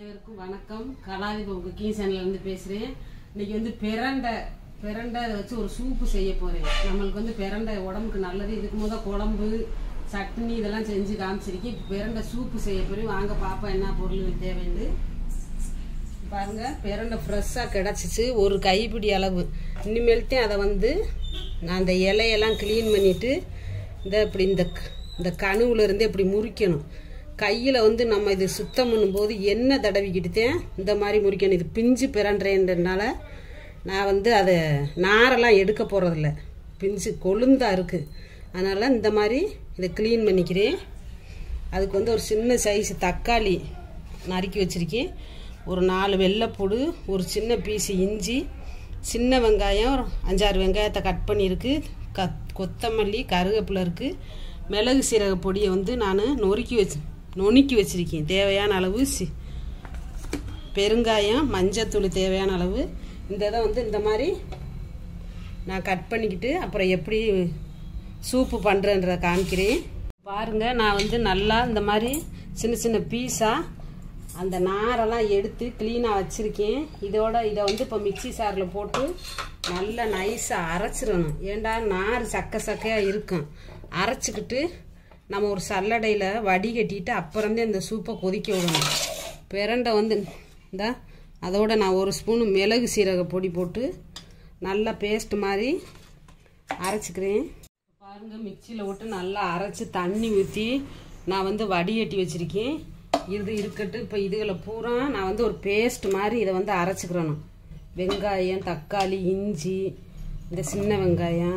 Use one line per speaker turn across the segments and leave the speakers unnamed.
அனைவருக்கும் வணக்கம் கலாதிபம் குக்கிங் சேனல்லேருந்து பேசுகிறேன் இன்னைக்கு வந்து பிரண்டை பிரண்டை அதை வச்சு ஒரு சூப்பு செய்ய போகிறேன் நம்மளுக்கு வந்து பிரண்டை உடம்புக்கு நல்லது இதுக்கு முத குழம்பு சட்னி இதெல்லாம் செஞ்சு காமிச்சிருக்கேன் இப்போ பிரண்டை சூப்பு செய்ய போகிறேன் வாங்க பாப்பா என்ன பொருள் தேவைன்னு பாருங்க பிரண்டை ஃப்ரெஷ்ஷாக கிடச்சிச்சு ஒரு கைப்பிடி அளவு இனிமேல்த்தையும் அதை வந்து நான் அந்த இலையெல்லாம் க்ளீன் பண்ணிவிட்டு இந்த இப்படி இந்த க- இந்த கணுவுல இருந்து இப்படி முறிக்கணும் கையில் வந்து நம்ம இது சுத்தம் பண்ணும்போது எண்ணெய் தடவிக்கிட்டுதேன் இந்த மாதிரி முறிக்கணும் இது பிஞ்சு பிறன்றேன்றனால நான் வந்து அதை நாரெல்லாம் எடுக்க போகிறதில்ல பிஞ்சு கொழுந்தா இருக்குது அதனால் இந்த மாதிரி இதை க்ளீன் பண்ணிக்கிறேன் அதுக்கு வந்து ஒரு சின்ன சைஸ் தக்காளி நறுக்கி வச்சுருக்கேன் ஒரு நாலு வெள்ளைப்பூடு ஒரு சின்ன பீஸு இஞ்சி சின்ன வெங்காயம் ஒரு அஞ்சாறு வெங்காயத்தை கட் பண்ணியிருக்கு கத் கொத்தமல்லி கருவேப்பிலை இருக்குது மிளகு சீரக பொடியை வந்து நான் நொறுக்கி வச்சு நுணுக்கி வச்சுருக்கேன் தேவையான அளவு சி பெருங்காயம் மஞ்சத்தூள் தேவையான அளவு இந்த இதை வந்து இந்த மாதிரி நான் கட் பண்ணிக்கிட்டு அப்புறம் எப்படி சூப்பு பண்ணுறேன்றத காமிக்கிறேன் பாருங்க நான் வந்து நல்லா இந்த மாதிரி சின்ன சின்ன பீஸாக அந்த நாரெல்லாம் எடுத்து க்ளீனாக வச்சுருக்கேன் இதோட இதை வந்து இப்போ மிக்ஸி சாரில் போட்டு நல்லா நைஸாக அரைச்சிடணும் ஏண்டா நார் சக்க சக்கையாக இருக்கும் அரைச்சிக்கிட்டு நம்ம ஒரு சல்லடையில் வடிகட்டிட்டு அப்புறந்தே இந்த சூப்பை கொதிக்க விடணும் பிரண்டை வந்து இந்த அதோட நான் ஒரு ஸ்பூன் மிளகு சீரக பொடி போட்டு நல்லா பேஸ்ட் மாதிரி அரைச்சிக்கிறேன் பாருங்க மிக்சியில் விட்டு நல்லா அரைச்சி தண்ணி ஊற்றி நான் வந்து வடிகட்டி வச்சுருக்கேன் இது இருக்கட்டும் இப்போ இதுகளை பூரா நான் வந்து ஒரு பேஸ்ட் மாதிரி இதை வந்து அரைச்சிக்கிறணும் வெங்காயம் தக்காளி இஞ்சி இந்த சின்ன வெங்காயம்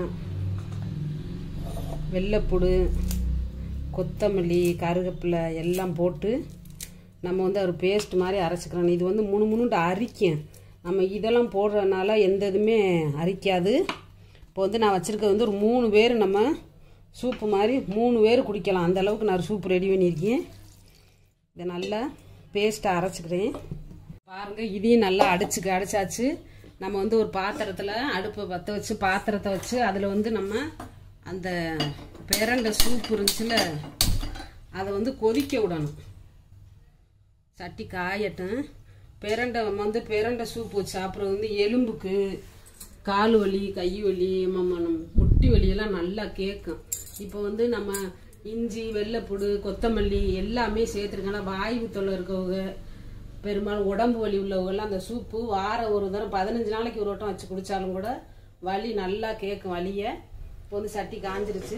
வெள்ளைப்பூடு கொத்தமல்லி கருவேப்பிலை எல்லாம் போட்டு நம்ம வந்து ஒரு பேஸ்ட் மாதிரி அரைச்சிக்கிறோம் இது வந்து முணு முணுண்டு அரிக்கும் நம்ம இதெல்லாம் போடுறதுனால எந்த இதுவுமே அரிக்காது இப்போ வந்து நான் வச்சுருக்கிறது வந்து ஒரு மூணு பேர் நம்ம சூப்பு மாதிரி மூணு பேர் குடிக்கலாம் அந்த அளவுக்கு நான் சூப் ரெடி பண்ணியிருக்கேன் இதை நல்லா பேஸ்ட்டை அரைச்சிக்கிறேன் பாருங்கள் இதையும் நல்லா அடிச்சுக்க அடிச்சாச்சு நம்ம வந்து ஒரு பாத்திரத்தில் அடுப்பை பற்ற வச்சு பாத்திரத்தை வச்சு அதில் வந்து நம்ம அந்த பிரண்டை சூப் இருந்துச்சுல அதை வந்து கொதிக்க விடணும் சட்டி காயட்டும் பிரண்டை வந்து பிரண்டை சூப் வச்சு சாப்பிட்றது வந்து எலும்புக்கு கால் வலி கை வலி ம- நம்ம முட்டி வலியெல்லாம் நல்லா கேட்கும் இப்போ வந்து நம்ம இஞ்சி வெள்ளைப்பூடு கொத்தமல்லி எல்லாமே சேர்த்துருக்கோம்னா வாய்வு தொல்லை இருக்கவங்க பெரும்பாலும் உடம்பு வலி உள்ளவங்கெல்லாம் அந்த சூப்பு வாரம் ஒரு தரம் பதினஞ்சு நாளைக்கு ஒரு வட்டம் வச்சு குடித்தாலும் கூட வலி நல்லா கேட்கும் வலியை இப்போ வந்து சட்டி காஞ்சிருச்சு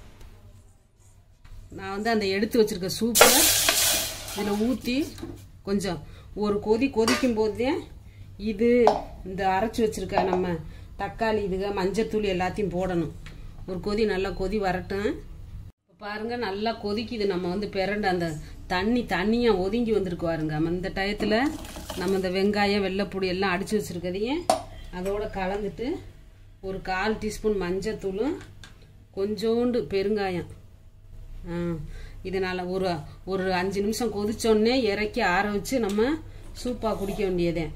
நான் வந்து அந்த எடுத்து வச்சிருக்க சூப்பை இதில் ஊற்றி கொஞ்சம் ஒரு கொதி கொதிக்கும் போதே இது இந்த அரைச்சி வச்சிருக்க நம்ம தக்காளி இதுக மஞ்சத்தூள் எல்லாத்தையும் போடணும் ஒரு கொதி நல்லா கொதி வரட்டும் இப்போ பாருங்க நல்லா கொதிக்குது நம்ம வந்து பிறண்டு அந்த தண்ணி தண்ணியாக ஒதுங்கி வந்திருக்கு பாருங்க அந்த டயத்தில் நம்ம இந்த வெங்காயம் வெள்ளைப்பூடி எல்லாம் அடித்து வச்சுருக்கதையும் அதோட கலந்துட்டு ஒரு கால் டீஸ்பூன் மஞ்சத்தூளும் கொஞ்சோண்டு பெருங்காயம் ஆ, இதனால ஒரு ஒரு அஞ்சு நிமிஷம் கொதிச்சோடனே இறக்கி ஆற வச்சு நம்ம சூப்பாக குடிக்க வேண்டியதே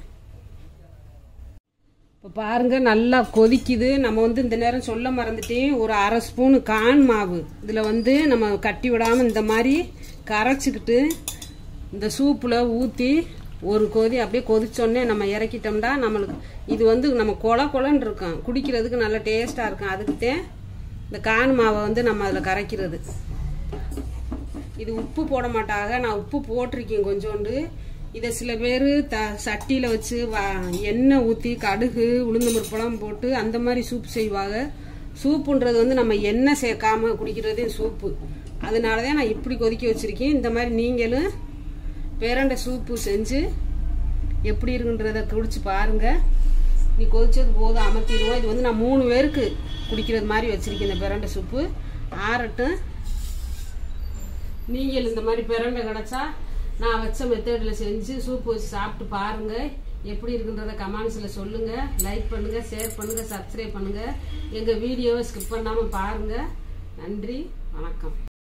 இப்போ பாருங்க நல்லா கொதிக்குது நம்ம வந்து இந்த நேரம் சொல்ல மறந்துட்டேன் ஒரு அரை ஸ்பூனு கான் மாவு இதில் வந்து நம்ம கட்டி விடாமல் இந்த மாதிரி கரைச்சிக்கிட்டு இந்த சூப்பில் ஊற்றி ஒரு கொதி அப்படியே கொதிச்சோடனே நம்ம இறக்கிட்டோம்னா நம்மளுக்கு இது வந்து நம்ம கொல கொலன்னு இருக்கும் குடிக்கிறதுக்கு நல்ல டேஸ்ட்டாக இருக்கும் அதுக்குத்தான் இந்த கான் மாவை வந்து நம்ம அதில் கரைக்கிறது இது உப்பு போட மாட்டாங்க நான் உப்பு போட்டிருக்கேன் கொஞ்சோண்டு இதை சில பேர் த சட்டியில் வச்சு வ எண்ணெய் ஊற்றி கடுகு உளுந்து பருப்பெல்லாம் போட்டு அந்த மாதிரி சூப் செய்வாங்க சூப்புன்றது வந்து நம்ம எண்ணெய் சேர்க்காம குடிக்கிறதே சூப்பு அதனால தான் நான் இப்படி கொதிக்க வச்சுருக்கேன் இந்த மாதிரி நீங்களும் பிரண்டை சூப்பு செஞ்சு எப்படி இருக்குன்றத குடிச்சு பாருங்க நீ கொதிச்சது போதும் அமர்த்திடுவோம் இது வந்து நான் மூணு பேருக்கு குடிக்கிறது மாதிரி வச்சுருக்கேன் இந்த பிரண்டை சூப்பு ஆறட்டும் நீங்கள் இந்த மாதிரி பிரண்டை கிடச்சா நான் வச்ச மெத்தடில் செஞ்சு சூப் வச்சு சாப்பிட்டு பாருங்க எப்படி இருக்குன்றத கமெண்ட்ஸில் சொல்லுங்கள் லைக் பண்ணுங்கள் ஷேர் பண்ணுங்கள் சப்ஸ்கிரைப் பண்ணுங்கள் எங்கள் வீடியோவை ஸ்கிப் பண்ணாமல் பாருங்கள் நன்றி வணக்கம்